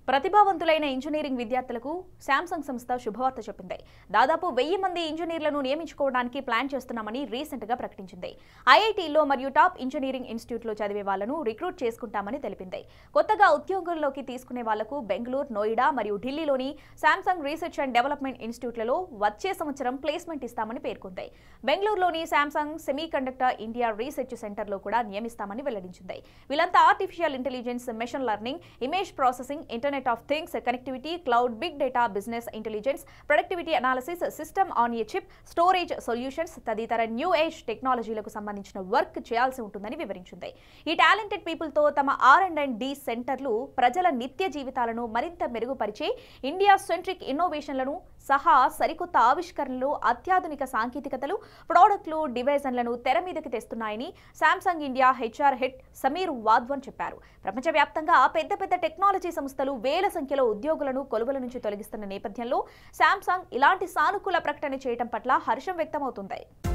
ప్రతిభావంతులైన ఇంజనీరింగ్ విద్యార్థులకు శాంసంగ్ సంస్థ శుభవార్త చెప్పింది దాదాపు వెయ్యి మంది ఇంజనీర్లను నియమించుకోవడానికి ప్లాన్ చేస్తున్నామని రీసెంట్ గా ప్రకటించింది ఐఐటీలో మరియు టాప్ ఇంజనీరింగ్ ఇన్స్టిట్యూట్లో చదివే వాళ్లను రిక్రూట్ చేసుకుంటామని తెలిపింది కొత్తగా ఉద్యోగుల్లోకి తీసుకునే వాళ్లకు బెంగళూరు నోయిడా మరియు ఢిల్లీలోని శాంసంగ్ రీసెర్చ్ అండ్ డెవలప్మెంట్ ఇన్స్టిట్యూట్లలో వచ్చే సంవత్సరం ప్లేస్మెంట్ ఇస్తామని పేర్కొంది బెంగళూరులోని Samsung semiconductor India research సెంటర్లో కూడా నియమిస్తామని వెల్లడించింది వీళ్ళంతా artificial intelligence machine learning image processing internet of things connectivity cloud big data business intelligence productivity analysis system on a chip storage solutions తదితర న్యూ ఏజ్ టెక్నాలజీలకు సంబంధించిన వర్క్ చేయాల్సి ఉంటుందని వివరించింది ఈ టాలెంటెడ్ పీపుల్తో తమ ఆర్ అండ్ అండ్ డి సెంటర్లు ప్రజల నిత్య జీవితాలను మరింత మెరుగుపరిచే ఇండియా సెంట్రిక్ ఇన్నోవేషన్లను సహా సరికొత్త ఆవిష్కరణలు అత్యాధునిక సాంకేతికతలు ప్రోడక్ట్లు డివైజన్లను తెర మీదకి తెస్తున్నాయని Samsung India HR head Sameer Wadhwan చెప్పారు ప్రపంచవ్యాప్తంగా పెద్ద పెద్ద టెక్నాలజీ సంస్థలు వేల సంఖ్యలో ఉద్యోగులను కొలువుల నుంచి తొలగిస్తున్న నేపథ్యంలో శాంసంగ్ ఇలాంటి సానుకూల ప్రకటన చేయడం పట్ల హర్షం వ్యక్తమవుతుంది